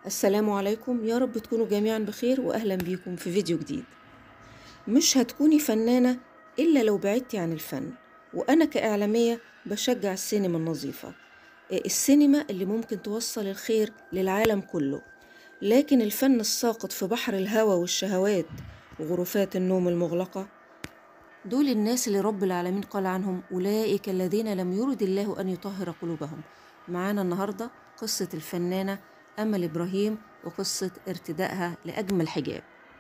السلام عليكم يا رب تكونوا جميعا بخير واهلا بيكم في فيديو جديد مش هتكوني فنانة الا لو بعدتي عن الفن وانا كاعلامية بشجع السينما النظيفة السينما اللي ممكن توصل الخير للعالم كله لكن الفن الساقط في بحر الهوى والشهوات وغرفات النوم المغلقة دول الناس اللي رب العالمين قال عنهم أولئك الذين لم يرد الله أن يطهر قلوبهم معانا النهاردة قصة الفنانة أمل إبراهيم وقصة ارتدائها لأجمل حجاب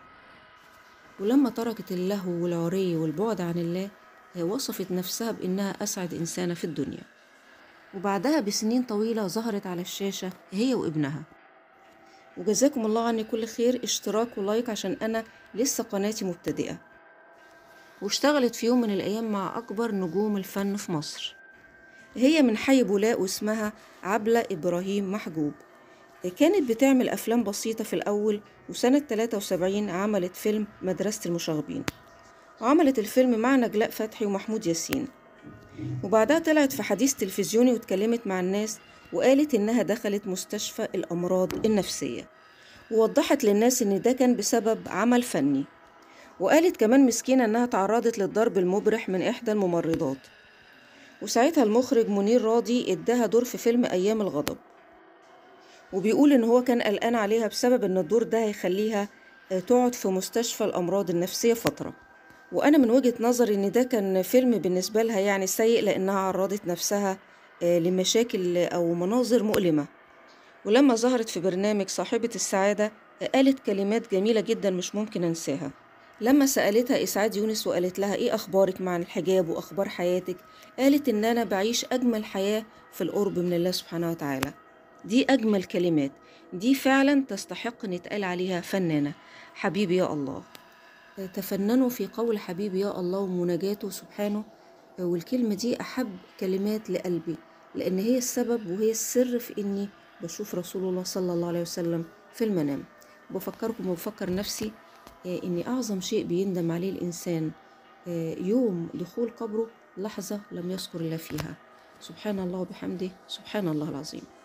ولما تركت اللهو والعري والبعد عن الله هي وصفت نفسها بإنها أسعد إنسانة في الدنيا وبعدها بسنين طويلة ظهرت على الشاشة هي وابنها وجزاكم الله عني كل خير اشتراك ولايك عشان أنا لسه قناتي مبتدئة واشتغلت في يوم من الأيام مع أكبر نجوم الفن في مصر هي من حي بولاق واسمها عبلة إبراهيم محجوب كانت بتعمل أفلام بسيطة في الأول وسنة 73 عملت فيلم مدرسة المشاغبين وعملت الفيلم مع نجلاء فتحي ومحمود ياسين وبعدها طلعت في حديث تلفزيوني واتكلمت مع الناس وقالت إنها دخلت مستشفى الأمراض النفسية ووضحت للناس إن ده كان بسبب عمل فني وقالت كمان مسكينة إنها تعرضت للضرب المبرح من إحدى الممرضات وساعتها المخرج منير راضي اداها دور في فيلم أيام الغضب وبيقول إن هو كان قلقان عليها بسبب إن الدور ده هيخليها تقعد في مستشفى الأمراض النفسية فترة وأنا من وجهة نظري إن ده كان فيلم بالنسبة لها يعني سيء لأنها عرضت نفسها لمشاكل أو مناظر مؤلمة ولما ظهرت في برنامج صاحبة السعادة قالت كلمات جميلة جدا مش ممكن أنساها لما سألتها إسعاد يونس وقالت لها إيه أخبارك مع الحجاب وأخبار حياتك قالت إن أنا بعيش أجمل حياة في القرب من الله سبحانه وتعالى دي أجمل كلمات دي فعلا تستحق أن يتقال عليها فنانة حبيبي يا الله تفننوا في قول حبيبي يا الله ومناجاته سبحانه والكلمة دي أحب كلمات لقلبي لأن هي السبب وهي السر في إني بشوف رسول الله صلى الله عليه وسلم في المنام بفكركم وبفكر نفسي إن أعظم شيء بيندم عليه الإنسان يوم دخول قبره لحظة لم يذكر الله فيها سبحان الله وبحمده سبحان الله العظيم